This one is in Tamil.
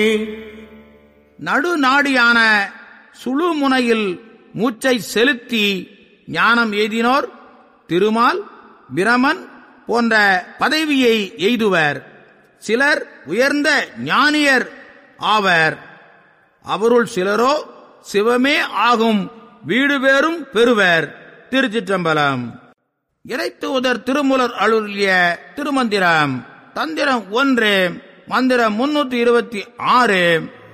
நடுநாடியான சுழுமுனையில் மூச்சை செலுத்தி ஞானம் எய்தினோர் திருமால் பிரமன் போன்ற பதவியை எய்துவர் சிலர் உயர்ந்த ஞானியர் ஆவர் அவருள் சிலரோ சிவமே ஆகும் வீடு பேரும் பெறுவர் திருச்சிற்றம்பலம் இறைத்தூதர் திருமுலர் அருளிய திருமந்திரம் தந்திரம் ஒன்று மந்திரம் முன்னூத்தி இருபத்தி ஆறு